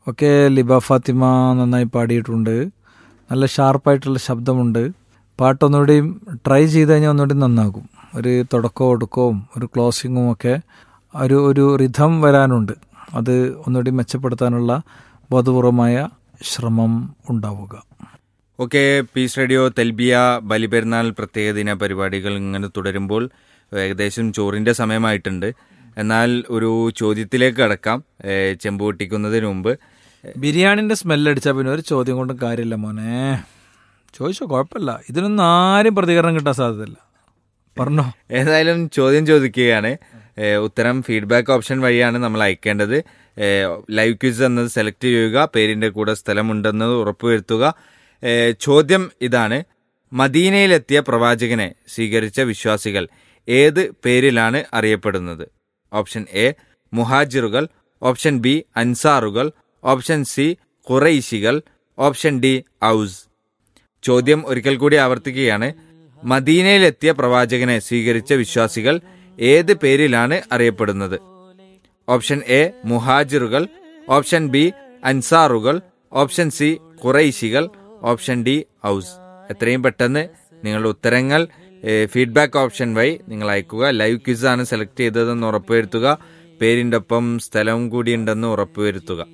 ഒക്കെ ലിബ ഫാത്തിമ നന്നായി പാടിയിട്ടുണ്ട് നല്ല ഷാർപ്പായിട്ടുള്ള ശബ്ദമുണ്ട് പാട്ടൊന്നുകൂടിയും ട്രൈ ചെയ്ത് കഴിഞ്ഞാൽ ഒന്നുകൂടി നന്നാകും ഒരു തുടക്കവും ഒടുക്കവും ഒരു ക്ലോസിങ്ങും ഒക്കെ ഒരു ഒരു റിഥം വരാനുണ്ട് അത് ഒന്നുകൂടി മെച്ചപ്പെടുത്താനുള്ള ബോധപൂർവമായ ശ്രമം ഉണ്ടാവുക ഓക്കെ പീസ് റേഡിയോ തെൽബിയ ബലിപെരുന്നാൾ പ്രത്യേക ദിന പരിപാടികൾ ഇങ്ങനെ തുടരുമ്പോൾ ഏകദേശം ചോറിന്റെ സമയമായിട്ടുണ്ട് എന്നാൽ ഒരു ചോദ്യത്തിലേക്ക് കടക്കാം ഏഹ് ചെമ്പ് പൊട്ടിക്കുന്നതിന് മുമ്പ് ബിരിയാണിന്റെ സ്മെല്ലടിച്ചാൽ പിന്നെ ഒരു ചോദ്യം കൊണ്ടും കാര്യമില്ല മോനെ ചോദിച്ചോ കുഴപ്പമില്ല ഇതിനൊന്നും ആരും പ്രതികരണം കിട്ടാൻ സാധ്യതയില്ല പറഞ്ഞോ ഏതായാലും ചോദ്യം ചോദിക്കുകയാണ് ഏഹ് ഉത്തരം ഫീഡ്ബാക്ക് ഓപ്ഷൻ വഴിയാണ് നമ്മൾ അയക്കേണ്ടത് ഏഹ് ലൈവ് ക്വിസ് എന്നത് സെലക്ട് ചെയ്യുക പേരിന്റെ കൂടെ സ്ഥലമുണ്ടെന്നത് ഉറപ്പുവരുത്തുക ഏഹ് ചോദ്യം ഇതാണ് മദീനയിലെത്തിയ പ്രവാചകനെ സ്വീകരിച്ച വിശ്വാസികൾ ഏത് പേരിലാണ് അറിയപ്പെടുന്നത് ഓപ്ഷൻ എ മുഹാജിറുകൾ ഓപ്ഷൻ ബി അൻസാറുകൾ ഓപ്ഷൻ സി ഖുറൈശികൾ ഓപ്ഷൻ ഡി ഔസ് ചോദ്യം ഒരിക്കൽ കൂടി ആവർത്തിക്കുകയാണ് മദീനയിലെത്തിയ പ്രവാചകനെ സ്വീകരിച്ച വിശ്വാസികൾ ഏത് പേരിലാണ് അറിയപ്പെടുന്നത് ഓപ്ഷൻ എ മുഹാജിറുകൾ ഓപ്ഷൻ ബി അൻസാറുകൾ ഓപ്ഷൻ സി ഖുറൈശികൾ ഓപ്ഷൻ ഡി ഔസ് എത്രയും പെട്ടെന്ന് നിങ്ങളുടെ ഉത്തരങ്ങൾ ഫീഡ്ബാക്ക് ഓപ്ഷൻ വഴി നിങ്ങൾ അയക്കുക ലൈവ് ക്വിസ് ആണ് സെലക്ട് ചെയ്തതെന്ന് ഉറപ്പുവരുത്തുക പേരിൻ്റെ ഒപ്പം സ്ഥലവും കൂടി ഉണ്ടെന്ന് ഉറപ്പുവരുത്തുക